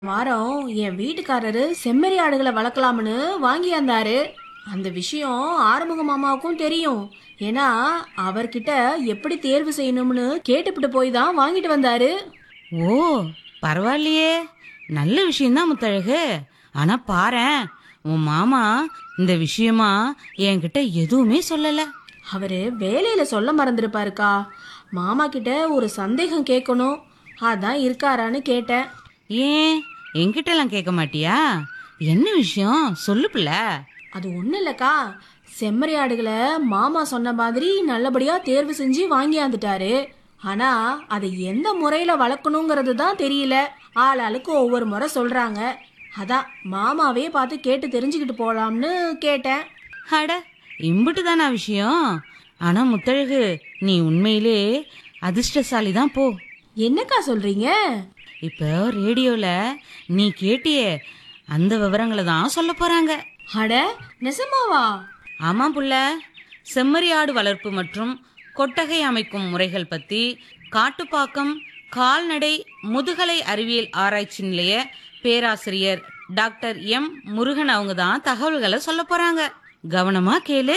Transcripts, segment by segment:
வாரம் என் வீட்டுக்காரரு செம்மறி ஆடுகளை வளர்க்கலாம்னு வாங்கியாந்தாரு அந்த விஷயம் ஆறுமுக மாமாவுக்கும் தெரியும் ஏன்னா அவர்கிட்ட எப்படி தேர்வு செய்யணும்னு கேட்டுப்பிட்டு போய் தான் வாங்கிட்டு வந்தாரு ஓ பரவாயில்லையே நல்ல விஷயம்தான் முத்தழகு ஆனா பாரேன் உன் மாமா இந்த விஷயமா என்கிட்ட எதுவுமே சொல்லல அவரு வேலையில சொல்ல மறந்துருப்பாருக்கா மாமா கிட்ட ஒரு சந்தேகம் கேட்கணும் அதான் இருக்காரான்னு கேட்டேன் ஏன் என்கிட்ட எல்லாம் கேட்க மாட்டியா என்ன விஷயம் சொல்லு பிள்ள அது ஒன்றும் இல்லைக்கா செம்மறி ஆடுகளை மாமா சொன்ன மாதிரி நல்லபடியா தேர்வு செஞ்சு வாங்கியாந்துட்டாரு ஆனா அதை எந்த முறையில வளர்க்கணுங்கிறது தான் தெரியல ஆள் ஆளுக்கு ஒவ்வொரு முறை சொல்றாங்க அதான் மாமாவே பார்த்து கேட்டு தெரிஞ்சுக்கிட்டு போலாம்னு கேட்டேன் அட இம்புட்டு தானா விஷயம் ஆனா முத்தழகு நீ உண்மையிலே அதிர்ஷ்டசாலி தான் போ என்னக்கா சொல்றீங்க இப்போ ரேடியோல நீ கேட்டியே அந்த விவரங்களை தான் சொல்ல போறாங்க அட நெசமாவா ஆமாம் புள்ள செம்மறி ஆடு வளர்ப்பு மற்றும் கொட்டகை அமைக்கும் முறைகள் பத்தி காட்டுப்பாக்கம் கால்நடை முதுகலை அறிவியல் ஆராய்ச்சி நிலைய பேராசிரியர் டாக்டர் எம் முருகன் அவங்க தான் தகவல்களை சொல்ல போறாங்க கவனமா கேளு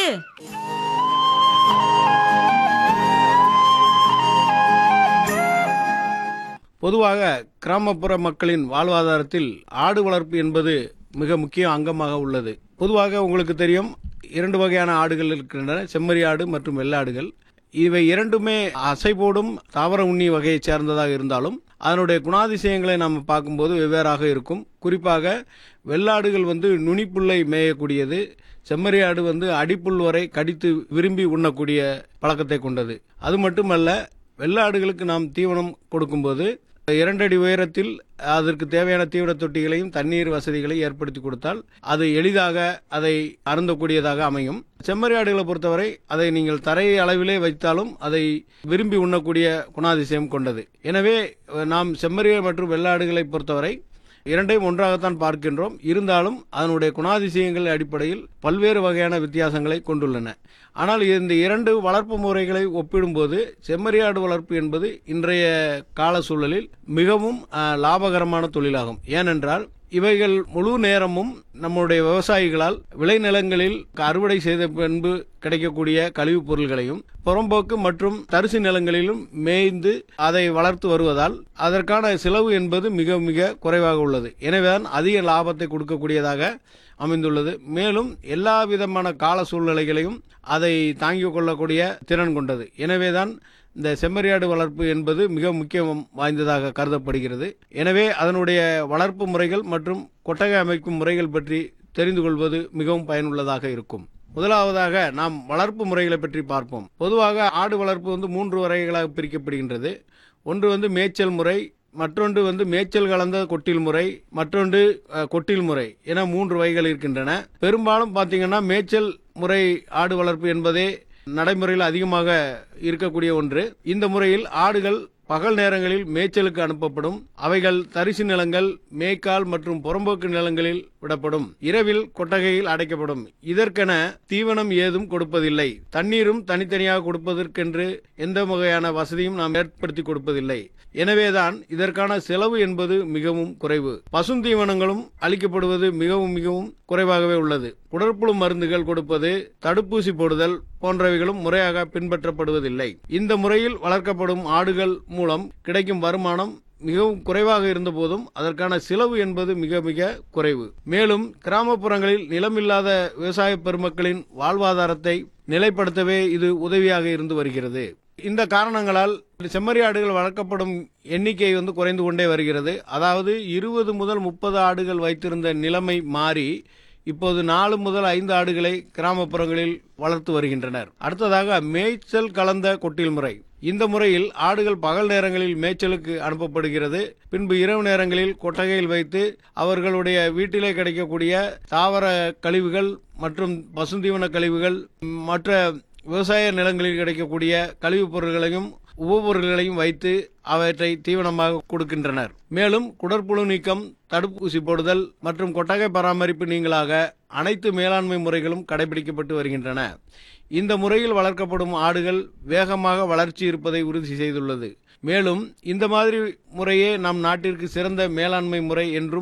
பொதுவாக கிராமப்புற மக்களின் வாழ்வாதாரத்தில் ஆடு வளர்ப்பு என்பது மிக முக்கிய அங்கமாக உள்ளது பொதுவாக உங்களுக்கு தெரியும் இரண்டு வகையான ஆடுகள் இருக்கின்றன செம்மறி ஆடு மற்றும் வெள்ளாடுகள் இவை இரண்டுமே அசைபோடும் தாவர உண்ணி வகையைச் சேர்ந்ததாக இருந்தாலும் அதனுடைய குணாதிசயங்களை நாம் பார்க்கும்போது வெவ்வேறாக இருக்கும் குறிப்பாக வெள்ளாடுகள் வந்து நுனிப்புல்லை மேயக்கூடியது செம்மறி ஆடு வந்து அடிப்புல் வரை கடித்து விரும்பி உண்ணக்கூடிய பழக்கத்தை கொண்டது அது மட்டுமல்ல வெள்ளாடுகளுக்கு நாம் தீவனம் கொடுக்கும்போது இரண்டடி உயரத்தில் அதற்கு தேவையான தீவன தொட்டிகளையும் தண்ணீர் வசதிகளை ஏற்படுத்தி கொடுத்தால் அது எளிதாக அதை அருந்தக்கூடியதாக அமையும் செம்மறி ஆடுகளை பொறுத்தவரை அதை நீங்கள் தரை அளவிலே வைத்தாலும் அதை விரும்பி உண்ணக்கூடிய குணாதிசயம் கொண்டது எனவே நாம் செம்மறி மற்றும் வெள்ளாடுகளை பொறுத்தவரை இரண்டையும் ஒன்றாகத்தான் பார்க்கின்றோம் இருந்தாலும் அதனுடைய குணாதிசயங்கள் அடிப்படையில் பல்வேறு வகையான வித்தியாசங்களை கொண்டுள்ளன ஆனால் இந்த இரண்டு வளர்ப்பு முறைகளை ஒப்பிடும்போது செம்மறியாடு வளர்ப்பு என்பது இன்றைய கால சூழலில் மிகவும் அஹ், லாபகரமான தொழிலாகும் ஏனென்றால் இவைகள் முழு நேரமும் நம்முடைய விவசாயிகளால் விளைநிலங்களில் அறுவடை செய்த பின்பு கிடைக்கக்கூடிய கழிவுப் பொருள்களையும் புறம்போக்கு மற்றும் தரிசு நிலங்களிலும் மேய்ந்து அதை வளர்த்து வருவதால் அதற்கான செலவு என்பது மிக மிக குறைவாக உள்ளது எனவேதான் அதிக லாபத்தை கொடுக்கக்கூடியதாக அமைந்துள்ளது மேலும் எல்லா விதமான கால சூழ்நிலைகளையும் அதை தாங்கிக் கொள்ளக்கூடிய திறன் கொண்டது எனவேதான் இந்த செம்மறியாடு வளர்ப்பு என்பது மிக முக்கியம் வாய்ந்ததாக கருதப்படுகிறது எனவே அதனுடைய வளர்ப்பு முறைகள் மற்றும் கொட்டகை அமைக்கும் முறைகள் பற்றி தெரிந்து கொள்வது மிகவும் பயனுள்ளதாக இருக்கும் முதலாவதாக நாம் வளர்ப்பு முறைகளை பற்றி பார்ப்போம் பொதுவாக ஆடு வளர்ப்பு வந்து மூன்று வகைகளாக பிரிக்கப்படுகின்றது ஒன்று வந்து மேய்ச்சல் முறை மற்றொன்று வந்து மேய்ச்சல் கலந்த கொட்டில் முறை மற்றொன்று அஹ், கொட்டில் முறை என மூன்று வகைகள் இருக்கின்றன பெரும்பாலும் பார்த்தீங்கன்னா மேய்ச்சல் முறை ஆடு வளர்ப்பு என்பதே நடைமுறையில் அதிகமாக இருக்கக்கூடிய ஒன்று இந்த முறையில் ஆடுகள் பகல் நேரங்களில் மேய்ச்சலுக்கு அனுப்பப்படும் அவைகள் தரிசு நிலங்கள் மேய்க்கால் மற்றும் புறம்போக்கு நிலங்களில் விடப்படும் இரவில் கொட்டகையில் அடைக்கப்படும் இதற்கென தீவனம் ஏதும் கொடுப்பதில்லை தண்ணீரும் தனித்தனியாக கொடுப்பதற்கென்று எந்த வகையான வசதியும் நாம் ஏற்படுத்தி கொடுப்பதில்லை எனவேதான் இதற்கான செலவு என்பது மிகவும் குறைவு பசுந்தீவனங்களும் அளிக்கப்படுவது மிகவும் மிகவும் குறைவாகவே உள்ளது குடற்புழு மருந்துகள் கொடுப்பது தடுப்பூசி போடுதல் போன்றவைகளும் முறையாக பின்பற்றப்படுவதில்லை இந்த முறையில் வளர்க்கப்படும் ஆடுகள் மூலம் கிடைக்கும் வருமானம் மிகவும் குறைவாக இருந்தபோதும் அதற்கான செலவு என்பது மிக மிக குறைவு மேலும் கிராமப்புறங்களில் நிலமில்லாத விவசாய பெருமக்களின் வாழ்வாதாரத்தை நிலைப்படுத்தவே இது உதவியாக இருந்து வருகிறது இந்த காரணங்களால் செம்மறி ஆடுகள் வளர்க்கப்படும் எண்ணிக்கை வந்து குறைந்து கொண்டே வருகிறது அதாவது இருபது முதல் முப்பது ஆடுகள் வைத்திருந்த நிலைமை மாறி இப்போது நாலு முதல் ஐந்து ஆடுகளை கிராமப்புறங்களில் வளர்த்து வருகின்றனர் அடுத்ததாக மேய்ச்சல் கலந்த கொட்டில் முறை இந்த முறையில் ஆடுகள் பகல் நேரங்களில் மேய்ச்சலுக்கு அனுப்பப்படுகிறது பின்பு இரவு நேரங்களில் கொட்டகையில் வைத்து அவர்களுடைய வீட்டிலே கிடைக்கக்கூடிய தாவர கழிவுகள் மற்றும் பசுந்தீவன கழிவுகள் மற்ற விவசாய நிலங்களில் கிடைக்கக்கூடிய கழிவுப் பொருட்களையும் உபபொருட்களையும் வைத்து அவற்றை தீவனமாக கொடுக்கின்றனர் மேலும் குடற்புழு நீக்கம் தடுப்பூசி போடுதல் மற்றும் கொட்டகை பராமரிப்பு நீங்களாக அனைத்து மேலாண்மை முறைகளும் கடைபிடிக்கப்பட்டு வருகின்றன இந்த முறையில் வளர்க்கப்படும் ஆடுகள் வேகமாக வளர்ச்சி இருப்பதை உறுதி செய்துள்ளது மேலும் இந்த மாதிரி முறையே நம் நாட்டிற்கு சிறந்த மேலாண்மை முறை என்றும்